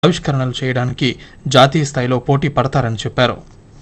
ఆవిష్కరణలు చేయడానికి జాతీయ స్థాయిలో పోటీ పడతారని చెప్పారు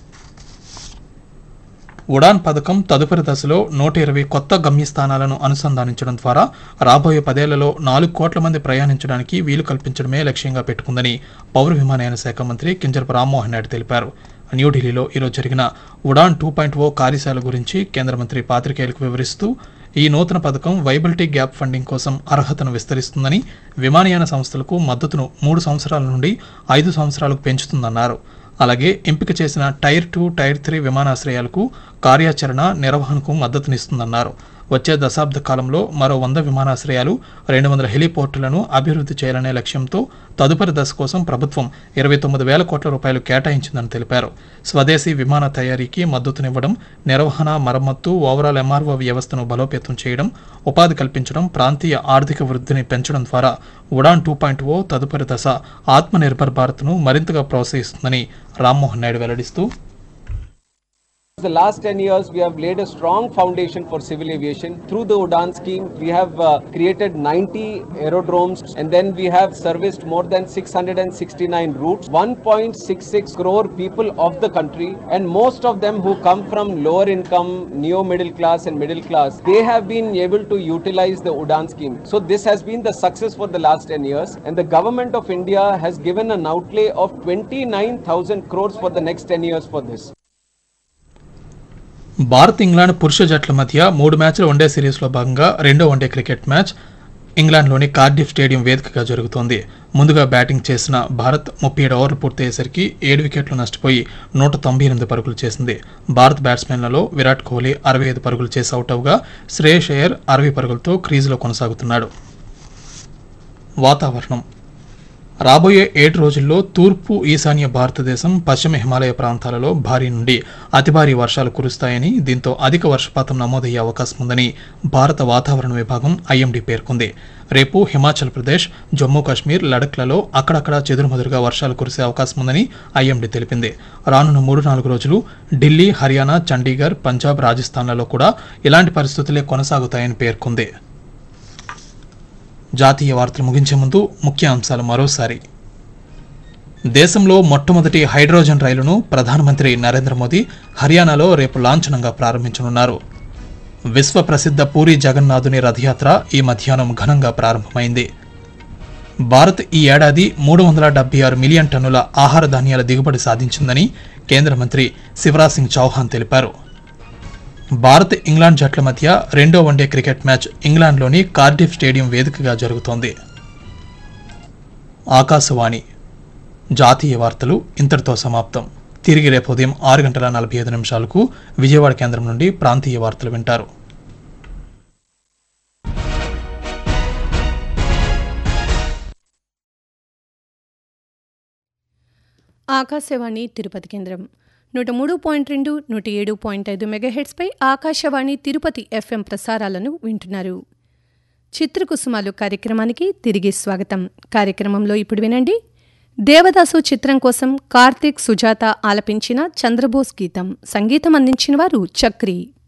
ఉడాన్ పథకం తదుపరి దశలో నూట ఇరవై కొత్త గమ్యస్థానాలను అనుసంధానించడం ద్వారా రాబోయే పదేళ్లలో నాలుగు కోట్ల మంది ప్రయాణించడానికి వీలు కల్పించడమే లక్ష్యంగా పెట్టుకుందని పౌర విమానయాన శాఖ మంత్రి కింజరపు రామ్మోహన్ నాయుడు తెలిపారు న్యూఢిల్లీలో ఈరోజు జరిగిన ఉడాన్ టూ పాయింట్ ఓ కార్యశాల గురించి కేంద్ర మంత్రి పాత్రికేయులకు వివరిస్తూ ఈ నూతన పథకం వైబిలిటీ గ్యాప్ ఫండింగ్ కోసం అర్హతను విస్తరిస్తుందని విమానయాన సంస్థలకు మద్దతును మూడు సంవత్సరాల నుండి ఐదు సంవత్సరాలకు పెంచుతుందన్నారు అలాగే ఎంపిక చేసిన టైర్ టూ టైర్ త్రీ విమానాశ్రయాలకు కార్యాచరణ నిర్వహణకు మద్దతునిస్తుందన్నారు వచ్చే దశాబ్ద కాలంలో మరో వంద విమానాశ్రయాలు రెండు వందల హెలిపోర్టులను అభివృద్ధి చేయాలనే లక్ష్యంతో తదుపరి దశ కోసం ప్రభుత్వం ఇరవై తొమ్మిది వేల కోట్ల రూపాయలు కేటాయించిందని తెలిపారు స్వదేశీ విమాన తయారీకి మద్దతునివ్వడం నిర్వహణ మరమ్మత్తు ఓవరాల్ ఎంఆర్ఓ వ్యవస్థను బలోపేతం చేయడం ఉపాధి కల్పించడం ప్రాంతీయ ఆర్థిక వృద్ధిని పెంచడం ద్వారా ఉడాన్ టూ పాయింట్ ఓ తదుపరి దశ ఆత్మనిర్భర్ భారత్ను మరింతగా ప్రోత్సహిస్తుందని రామ్మోహన్ నాయుడు వెల్లడిస్తూ The last 10 years, we have laid a strong foundation for civil aviation. Through the UDAN scheme, we have uh, created 90 aerodromes and then we have serviced more than 669 routes, 1.66 crore people of the country, and most of them who come from lower income, neo middle class, and middle class, they have been able to utilize the UDAN scheme. So, this has been the success for the last 10 years, and the government of India has given an outlay of 29,000 crores for the next 10 years for this. Bharat England పురుష జట్ల మధ్య మూడు మ్యాచ్ల one day సిరీస్లో భాగంగా రెండో one day cricket match ఇంగ్లాండ్లోని Cardiff stadium వేదికగా జరుగుతోంది ముందుగా బ్యాటింగ్ చేసిన భారత్ ముప్పై ఏడు ఓవర్లు పూర్తయ్యేసరికి ఏడు వికెట్లు నష్టపోయి నూట తొంభై ఎనిమిది పరుగులు చేసింది భారత్ బ్యాట్స్మెన్లలో విరాట్ కోహ్లీ అరవై ఐదు పరుగులు చేసి అవుట్ అవగా శ్రేయస్ అయ్యర్ అరవై పరుగులతో క్రీజులో కొనసాగుతున్నాడు వాతావరణం రాబోయే ఏడు రోజుల్లో తూర్పు ఈశాన్య భారతదేశం పశ్చిమ హిమాలయ ప్రాంతాలలో భారీ నుండి అతి భారీ వర్షాలు కురుస్తాయని దీంతో అధిక వర్షపాతం నమోదయ్యే అవకాశం ఉందని భారత వాతావరణ విభాగం ఐఎండీ పేర్కొంది రేపు హిమాచల్ ప్రదేశ్ జమ్మూ కాశ్మీర్ లడఖ్లలో అక్కడక్కడ చెదురుమదురుగా వర్షాలు కురిసే అవకాశం ఉందని ఐఎండీ తెలిపింది రానున్న మూడు నాలుగు రోజులు ఢిల్లీ హర్యానా చండీగఢ్ పంజాబ్ రాజస్థాన్లలో కూడా ఇలాంటి పరిస్థితులే కొనసాగుతాయని పేర్కొంది జాతీయ వార్తలు ముగించే ముందు ముఖ్య అంశాలు మరోసారి దేశంలో మొట్టమొదటి హైడ్రోజన్ రైలును ప్రధానమంత్రి నరేంద్ర మోదీ హర్యానాలో రేపు లాంఛనంగా ప్రారంభించనున్నారు విశ్వ ప్రసిద్ధ పూరి జగన్నాథుని రథయాత్ర ఈ మధ్యాహ్నం ఘనంగా ప్రారంభమైంది భారత్ ఈ ఏడాది మూడు వందల డెబ్బై ఆరు మిలియన్ టన్నుల ఆహార ధాన్యాల దిగుబడి సాధించిందని కేంద్ర మంత్రి శివరాజ్ సింగ్ చౌహాన్ తెలిపారు భారత్ ఇంగ్లాండ్ జట్ల మధ్య రెండో వన్డే క్రికెట్ మ్యాచ్ ఇంగ్లాండ్లోని కార్డిఫ్ స్టేడియం వేదికగా జరుగుతోంది ఆకాశవాణి జాతీయ వార్తలు ఇంతటితో సమాప్తం తిరిగి రేపు ఉదయం ఆరు గంటల నలభై ఐదు నిమిషాలకు విజయవాడ కేంద్రం నుండి ప్రాంతీయ వార్తలు వింటారు ఆకాశవాణి తిరుపతి కేంద్రం నూట మూడు పాయింట్ రెండు నూట ఏడు పాయింట్ ఐదు మెగాహెడ్స్పై ఆకాశవాణి తిరుపతి ఎఫ్ఎం ప్రసారాలను వింటున్నారు చిత్రకుసుమాలు కార్యక్రమానికి తిరిగి స్వాగతం కార్యక్రమంలో ఇప్పుడు వినండి దేవదాసు చిత్రం కోసం కార్తీక్ సుజాత ఆలపించిన చంద్రబోస్ గీతం సంగీతం అందించిన వారు చక్రి